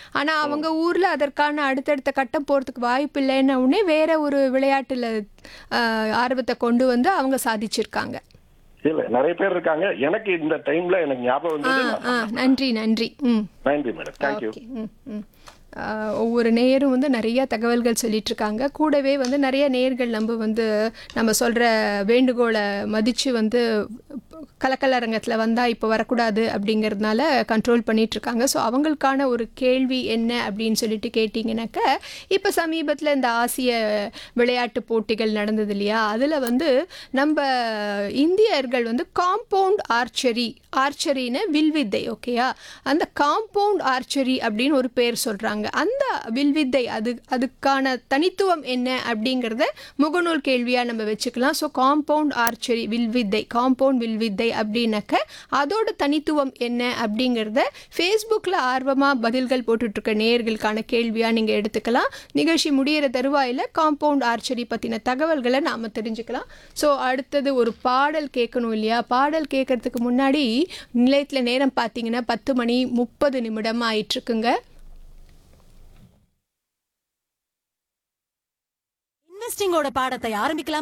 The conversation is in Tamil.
ஆனால் அவங்க ஊரில் அதற்கான அடுத்தடுத்த கட்டம் போகிறதுக்கு வாய்ப்பு இல்லைன்ன உடனே வேற ஒரு விளையாட்டில் ஆர்வத்தை கொண்டு வந்து அவங்க சாதிச்சிருக்காங்க இல்ல நிறைய பேர் இருக்காங்க எனக்கு இந்த டைம்ல எனக்கு ஞாபகம் ஆ வந்தது ஆ நன்றி நன்றி ம் நன்றி மேடம் தேங்க்யூ ஓகே ம் ம் ஆஹ் ஒவ்வொரு நேயரும் வந்து நிறைய தகவல்கள் சொல்லிட்டு இருக்காங்க கூடவே வந்து நிறைய நேயர்கள் நம்ம வந்து நம்ம சொல்கிற வேண்டுகோளை மதித்து வந்து கலக்கலரங்கத்தில் வந்தால் இப்போ வரக்கூடாது அப்படிங்கிறதுனால கண்ட்ரோல் பண்ணிட்டு இருக்காங்க ஸோ அவங்களுக்கான ஒரு கேள்வி என்ன அப்படின்னு சொல்லிட்டு கேட்டிங்கனாக்க இப்போ சமீபத்தில் இந்த ஆசிய விளையாட்டு போட்டிகள் நடந்தது இல்லையா அதில் வந்து நம்ம இந்தியர்கள் வந்து காம்பவுண்ட் ஆர்ச்சரி ஆர்ச்சரின்னு வில்வித்தை ஓகேயா அந்த காம்பவுண்ட் ஆர்ச்சரி அப்படின்னு ஒரு பேர் சொல்கிறாங்க அந்த வில்வித்தை அது அதுக்கான தனித்துவம் என்ன அப்படிங்கிறத முகநூல் கேள்வியாக நம்ம வச்சுக்கலாம் ஸோ காம்பவுண்ட் ஆர்ச்சரி வில்வித்தை காம்பவுண்ட் வில்வித்தை அப்படின்னாக்க அதோட தனித்துவம் என்ன அப்படிங்கிறத ஃபேஸ்புக்கில் ஆர்வமாக பதில்கள் போட்டுட்ருக்க நேயர்களுக்கான கேள்வியாக நீங்கள் எடுத்துக்கலாம் நிகழ்ச்சி முடியிற தருவாயில் காம்பவுண்ட் ஆர்ச்சரி பற்றின தகவல்களை நாம் தெரிஞ்சுக்கலாம் ஸோ அடுத்தது ஒரு பாடல் கேட்கணும் இல்லையா பாடல் கேட்கறதுக்கு முன்னாடி நிலையத்தில் நேரம் பார்த்தீங்கன்னா பத்து மணி முப்பது நிமிடம் ஆயிட்டுருக்குங்க இன்வெஸ்டிங்கோட பாடத்தை ஆரம்பிக்கலாம்